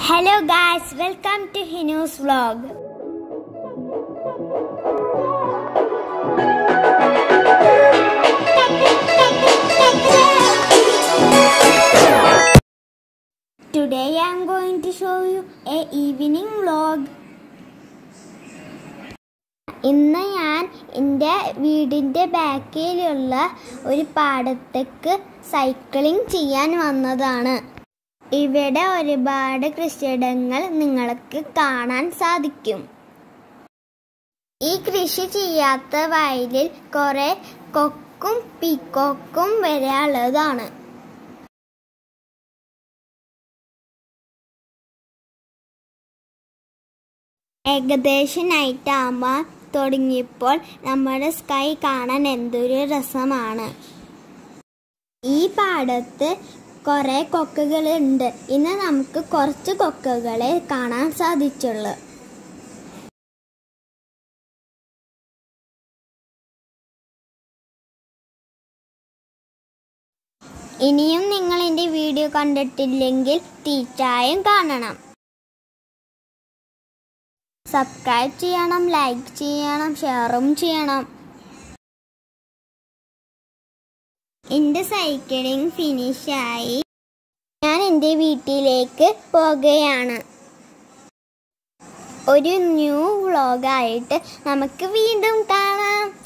Hello guys, welcome to Hinu's vlog. Today I am going to show you a evening vlog. ഇന്ന് ഞാൻ എൻ്റെ വീടിൻ്റെ ബാക്കിലുള്ള ഒരു പാടത്തേക്ക് സൈക്ലിംഗ് ചെയ്യാൻ വന്നതാണ് ഇവിടെ ഒരുപാട് കൃഷിയിടങ്ങൾ നിങ്ങൾക്ക് കാണാൻ സാധിക്കും ഈ കൃഷി ചെയ്യാത്ത വയലിൽ കുറെ കൊക്കും പീക്കോക്കും വരെ ഉള്ളതാണ് ഏകദേശം നൈറ്റ് ആകുമ്പോൾ തുടങ്ങിയപ്പോൾ നമ്മുടെ സ്കൈ കാണാൻ എന്തൊരു രസമാണ് ഈ പാടത്ത് കുറെ കൊക്കുകൾ ഉണ്ട് ഇന്ന് നമുക്ക് കുറച്ച് കൊക്കുകളെ കാണാൻ സാധിച്ചുള്ളൂ ഇനിയും നിങ്ങൾ എൻ്റെ വീഡിയോ കണ്ടിട്ടില്ലെങ്കിൽ തീർച്ചയായും കാണണം സബ്സ്ക്രൈബ് ചെയ്യണം ലൈക്ക് ചെയ്യണം ഷെയറും ചെയ്യണം എൻ്റെ സൈക്ലിംഗ് ഫിനിഷായി ഞാൻ എൻ്റെ വീട്ടിലേക്ക് പോകുകയാണ് ഒരു ന്യൂ വ്ളോഗായിട്ട് നമുക്ക് വീണ്ടും കാണാം